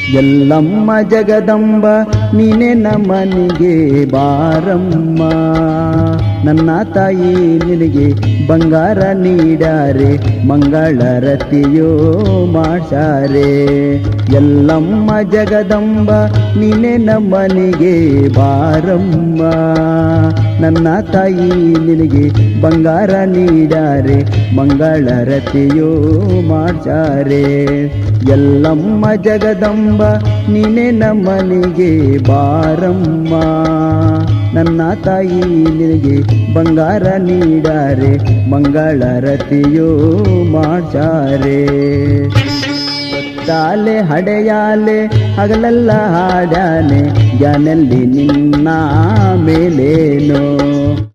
ಎಲ್ಲಮ್ಮ ಜಗದಂಬ ನೀನೆ ನಮ್ಮನಿಗೆ ಬಾರಮ್ಮ ನನ್ನ ತಾಯಿ ನಿನಗೆ ಬಂಗಾರ ನೀಡಾರೆ ಮಂಗಳರತಿಯೋ ಮಾಡ್ಸಾರೆ ಎಲ್ಲಮ್ಮ ಜಗದಂಬ ನೀನೆ ನಮ್ಮನಿಗೆ ಬಾರಮ್ಮ ನನ್ನ ತಾಯಿ ನಿನಗೆ ಬಂಗಾರ ನೀಡಾರೆ ಮಂಗಳರತಿಯೋ ಮಾಡ್ಸಾರೆ ಎಲ್ಲಮ್ಮ ಜಗದಂಬ ನೀನೆ ನಮ್ಮನಿಗೆ ಬಾರಮ್ಮ ನನ್ನ ತಾಯಿ ನಿನಗೆ ಬಂಗಾರ ನೀಡಾರೆ ಮಂಗಳರತಿಯೋ ಮಾಡ್ಸಾರೆ ತಾಲೆ ಹಡೆಯಾಲೆ ಹಗಲೆಲ್ಲ ಹಾಡಾನೆ ಜ್ಞಾನಲ್ಲಿ ನಿನ್ನ ಮೇಲೇನೋ